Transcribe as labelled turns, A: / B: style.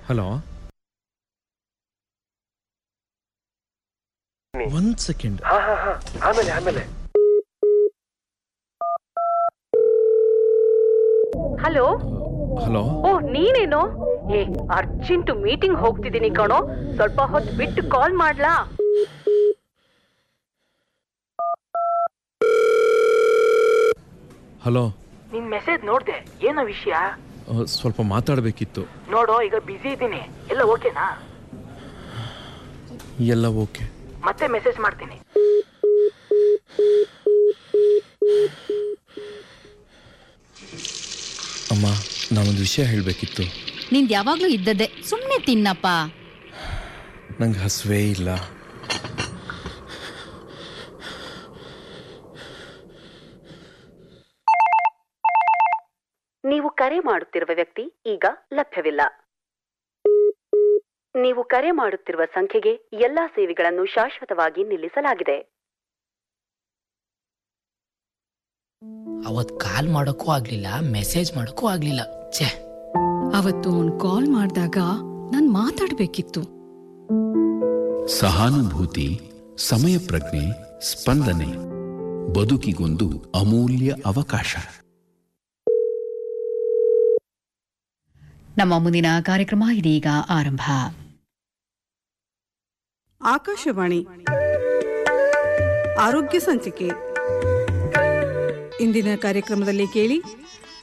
A: hello ಒಂದ್ second
B: ಹಾ ಹಾ ಹಾ ಆಮೇಲೆ ಆಮೇಲೆ
C: ಹಲೋ
A: ಹಲೋ
C: ಓ ನೀನೇನು ಏ ಅರ್ಜೆಂಟ್ ಮೀಟಿಂಗ್ ಹೋಗ್ತಿದ್ದೀನಿ ಕಣೋ ಸ್ವಲ್ಪ ಹೊತ್ತು ಬಿಟ್ಟು ಕಾಲ್ ಮಾಡ್ಲಾ
A: ಹಲೋ
D: ನಿನ್ ಮೆಸೇಜ್ ನೋಡ್ದೆ ಏನೋ ವಿಷಯ
A: ಆ, ಸ್ವಲ್ಪ ಮಾತಾಡಬೇಕಿತ್ತು
D: ನೋಡು ಈಗ ಬಿಸಿ ಇದ್ದೀನಿ ಎಲ್ಲ ಓಕೆನಾ
A: ಎಲ್ಲ ಓಕೆ
D: ಮತ್ತೆ ಮೆಸೇಜ್ ಮಾಡ್ತೀನಿ
A: ಅಮ್ಮ ನಾನೊಂದು ವಿಷಯ ಹೇಳಬೇಕಿತ್ತು
E: ನಿಂದ್ ಯಾವಾಗ್ಲೂ ಇದ್ದದ್ದೇ ಸುಮ್ನೆ ತಿನ್ನಪ್ಪ
A: ನಂಗೆ ಹಸುವೇ ಇಲ್ಲ
C: ನೀವು ಕರೆ ಮಾಡುತ್ತಿರುವ ವ್ಯಕ್ತಿ ಈಗ ಲಭ್ಯವಿಲ್ಲ ನೀವು ಕರೆ ಮಾಡುತ್ತಿರುವ ಸಂಖ್ಯೆಗೆ ಎಲ್ಲಾ ಸೇವೆಗಳನ್ನು ಶಾಶ್ವತವಾಗಿ ನಿಲ್ಲಿಸಲಾಗಿದೆ
F: ಅವತ್ ಕಾಲ್ ಮಾಡೋಕ್ಕೂ ಆಗ್ಲಿಲ್ಲ ಮೆಸೇಜ್ ಮಾಡೋಕ್ಕೂ ಆಗ್ಲಿಲ್ಲ ಛೇ
G: ಅವತ್ತು ಅವ್ನ್ ಕಾಲ್ ಮಾಡಿದಾಗ ನಾನ್ ಮಾತಾಡ್ಬೇಕಿತ್ತು
H: ಸಹಾನುಭೂತಿ ಸಮಯ ಪ್ರಜ್ಞೆ ಸ್ಪಂದನೆ ಬದುಕಿಗೊಂದು ಅಮೂಲ್ಯ ಅವಕಾಶ
E: ನಮ್ಮ ಮುಂದಿನ ಕಾರ್ಯಕ್ರಮ ಇದೀಗ ಆರಂಭ
I: ಆಕಾಶವಾಣಿ ಆರೋಗ್ಯ ಸಂಚಿಕೆ ಇಂದಿನ ಕಾರ್ಯಕ್ರಮದಲ್ಲಿ ಕೇಳಿ